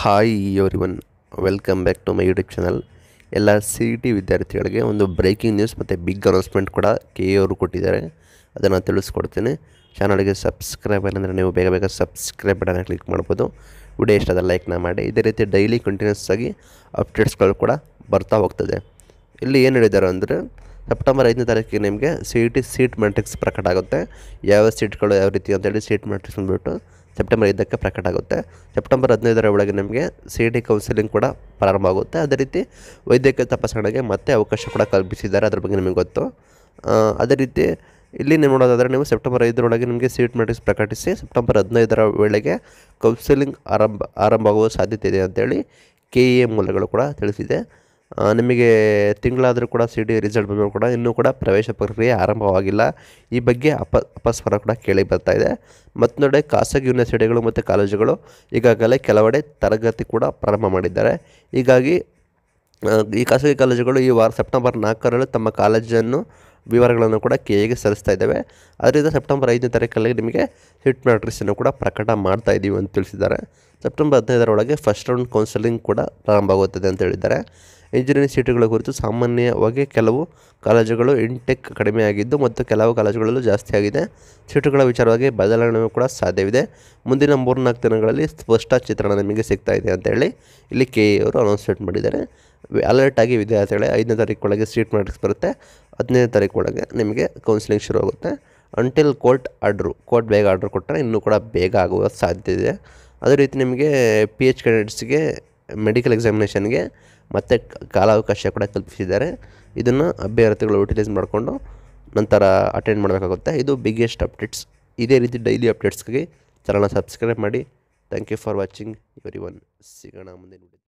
Hi everyone welcome back to my YouTube channel ಎಲ್ಲ C E T ವಿದ್ಯಾರ್ಥಿಗಳಿಗೆ ಒಂದು breaking news ಮತ್ತು big announcement ಕೂಡ K A ಅವರು ಕೊಟ್ಟಿದ್ದಾರೆ ಅದನ್ನು ತಿಳಿಸ್ಕೊಡ್ತೀನಿ ಚಾನಲ್ಗೆ ಸಬ್ಸ್ಕ್ರೈಬ್ ಅಂದರೆ ನೀವು ಬೇಗ ಬೇಗ ಸಬ್ಸ್ಕ್ರೈಬ್ ಬಟನ್ನ ಕ್ಲಿಕ್ ಮಾಡ್ಬೋದು ವಿಡಿಯೋ ಇಷ್ಟದ ಲೈಕ್ನ ಮಾಡಿ ಇದೇ ರೀತಿ ಡೈಲಿ ಕಂಟಿನ್ಯೂಸ್ ಆಗಿ ಅಪ್ಡೇಟ್ಸ್ಗಳು ಕೂಡ ಬರ್ತಾ ಹೋಗ್ತದೆ ಇಲ್ಲಿ ಏನು ಹೇಳಿದ್ದಾರೆ ಅಂದರೆ ಸೆಪ್ಟೆಂಬರ್ ಐದನೇ ತಾರೀಕಿಗೆ ನಿಮಗೆ C E T seat matrix ಪ್ರಕಟ ಆಗುತ್ತೆ ಯಾವ ಸೀಟ್ಗಳು ಯಾವ ರೀತಿ ಅಂತೇಳಿ ಸೀಟ್ ಮ್ಯಾಟ್ರಿಕ್ಸ್ ಬಂದುಬಿಟ್ಟು ಸೆಪ್ಟೆಂಬರ್ ಐದಕ್ಕೆ ಪ್ರಕಟ ಆಗುತ್ತೆ ಸೆಪ್ಟೆಂಬರ್ ಹದಿನೈದರ ಒಳಗೆ ನಿಮಗೆ ಸಿ ಇ ಟಿ ಕೌನ್ಸಿಲಿಂಗ್ ಕೂಡ ಪ್ರಾರಂಭ ಆಗುತ್ತೆ ಅದೇ ರೀತಿ ವೈದ್ಯಕೀಯ ತಪಾಸಣೆಗೆ ಮತ್ತೆ ಅವಕಾಶ ಕೂಡ ಕಲ್ಪಿಸಿದ್ದಾರೆ ಅದ್ರ ಬಗ್ಗೆ ನಿಮಗೆ ಗೊತ್ತು ಆ, ಅದೇ ರೀತಿ ಇಲ್ಲಿ ನೀವು ನೋಡೋದಾದರೆ ನೀವು ಸೆಪ್ಟೆಂಬರ್ ಐದರೊಳಗೆ ನಿಮಗೆ ಸೀಟ್ ಮ್ಯಾಟ್ರಿಕ್ಸ್ ಪ್ರಕಟಿಸಿ ಸೆಪ್ಟೆಂಬರ್ ಹದಿನೈದರ ವೇಳೆಗೆ ಕೌನ್ಸಿಲಿಂಗ್ ಆರಂಭ ಆರಂಭ ಆಗುವ ಸಾಧ್ಯತೆ ಇದೆ ಅಂತೇಳಿ ಕೆ ಇ ಎ ಮೂಲಗಳು ಕೂಡ ತಿಳಿಸಿದೆ ಆ, ನಿಮಗೆ ತಿಂಗಳಾದರೂ ಕೂಡ ಸಿ ಡಿ ರಿಸಲ್ಟ್ ಬಂದರೂ ಕೂಡ ಇನ್ನೂ ಕೂಡ ಪ್ರವೇಶ ಪ್ರಕ್ರಿಯೆ ಆರಂಭವಾಗಿಲ್ಲ ಈ ಬಗ್ಗೆ ಅಪ ಅಪಸ್ವರ ಕೂಡ ಕೇಳಿ ಬರ್ತಾ ಇದೆ ಮತ್ತೊಂದೆಡೆ ಖಾಸಗಿ ಯೂನಿವರ್ಸಿಟಿಗಳು ಮತ್ತು ಕಾಲೇಜುಗಳು ಈಗಾಗಲೇ ಕೆಲವೆಡೆ ತರಗತಿ ಕೂಡ ಪ್ರಾರಂಭ ಮಾಡಿದ್ದಾರೆ ಹೀಗಾಗಿ ಆ, ಈ ಖಾಸಗಿ ಕಾಲೇಜುಗಳು ಈ ವಾರ ಸೆಪ್ಟೆಂಬರ್ ನಾಲ್ಕರಲ್ಲಿ ತಮ್ಮ ಕಾಲೇಜನ್ನು ವಿವರಗಳನ್ನು ಕೂಡ ಕೆ ಎಗೆ ಸಲ್ಲಿಸ್ತಾ ಇದ್ದಾವೆ ಅದರಿಂದ ಸೆಪ್ಟೆಂಬರ್ ಐದನೇ ತಾರೀಕಲ್ಲಿ ನಿಮಗೆ ಹಿಟ್ ಮ್ಯಾಟ್ರಿಕ್ಸನ್ನು ಕೂಡ ಪ್ರಕಟ ಮಾಡ್ತಾ ಇದ್ದೀವಿ ಅಂತ ತಿಳಿಸಿದ್ದಾರೆ ಸೆಪ್ಟೆಂಬರ್ ಹದಿನೈದರೊಳಗೆ ಫಸ್ಟ್ ರೌಂಡ್ ಕೌನ್ಸಲಿಂಗ್ ಕೂಡ ಪ್ರಾರಂಭ ಆಗುತ್ತದೆ ಅಂತ ಹೇಳಿದ್ದಾರೆ ಇಂಜಿನಿಯರಿಂಗ್ ಸೀಟುಗಳ ಕುರಿತು ಸಾಮಾನ್ಯವಾಗಿ ಕೆಲವು ಕಾಲೇಜುಗಳು ಇಂಟೆಕ್ ಕಡಿಮೆ ಆಗಿದ್ದು ಮತ್ತು ಕೆಲವು ಕಾಲೇಜುಗಳಲ್ಲೂ ಜಾಸ್ತಿ ಆಗಿದೆ ಸೀಟುಗಳ ವಿಚಾರವಾಗಿ ಬದಲಾವಣೆ ಕೂಡ ಸಾಧ್ಯವಿದೆ ಮುಂದಿನ ಮೂರ್ನಾಲ್ಕು ದಿನಗಳಲ್ಲಿ ಸ್ಪಷ್ಟ ಚಿತ್ರಣ ನಿಮಗೆ ಸಿಗ್ತಾ ಇದೆ ಅಂತೇಳಿ ಇಲ್ಲಿ ಕೆ ಎ ಅವರು ಅನೌನ್ಸ್ಮೆಂಟ್ ಮಾಡಿದ್ದಾರೆ ಅಲರ್ಟ್ ಆಗಿ ವಿದ್ಯಾರ್ಥಿಗಳೇ ಐದನೇ ತಾರೀಕು ಒಳಗೆ ಸೀಟ್ ಮ್ಯಾಟ್ರಿಕ್ಸ್ ಬರುತ್ತೆ ಹದಿನೈದನೇ ತಾರೀಕು ಒಳಗೆ ನಿಮಗೆ ಕೌನ್ಸಿಲಿಂಗ್ ಶುರು ಆಗುತ್ತೆ ಅಂಟಿಲ್ ಕೋರ್ಟ್ ಆರ್ಡ್ರು ಕೋರ್ಟ್ ಬೇಗ ಆರ್ಡ್ರ್ ಕೊಟ್ಟರೆ ಇನ್ನೂ ಕೂಡ ಬೇಗ ಆಗುವ ಸಾಧ್ಯತೆ ಇದೆ ಅದೇ ರೀತಿ ನಿಮಗೆ ಪಿ ಎಚ್ ಕ್ಯಾಂಡಿಡೇಟ್ಸ್ಗೆ ಮೆಡಿಕಲ್ ಎಕ್ಸಾಮಿನೇಷನ್ಗೆ ಮತ್ತು ಕಾಲಾವಕಾಶ ಕೂಡ ಕಲ್ಪಿಸಿದ್ದಾರೆ ಇದನ್ನು ಅಭ್ಯರ್ಥಿಗಳು ಯುಟಿಲೈಸ್ ಮಾಡಿಕೊಂಡು ನಂತರ ಅಟೆಂಡ್ ಮಾಡಬೇಕಾಗುತ್ತೆ ಇದು ಬಿಗ್ಗೆಸ್ಟ್ ಅಪ್ಡೇಟ್ಸ್ ಇದೇ ರೀತಿ ಡೈಲಿ ಅಪ್ಡೇಟ್ಸ್ಗಾಗಿ ಚಾನಲ್ನ ಸಬ್ಸ್ಕ್ರೈಬ್ ಮಾಡಿ thank you for watching everyone ಸಿಗೋಣ ಮುಂದಿನ video.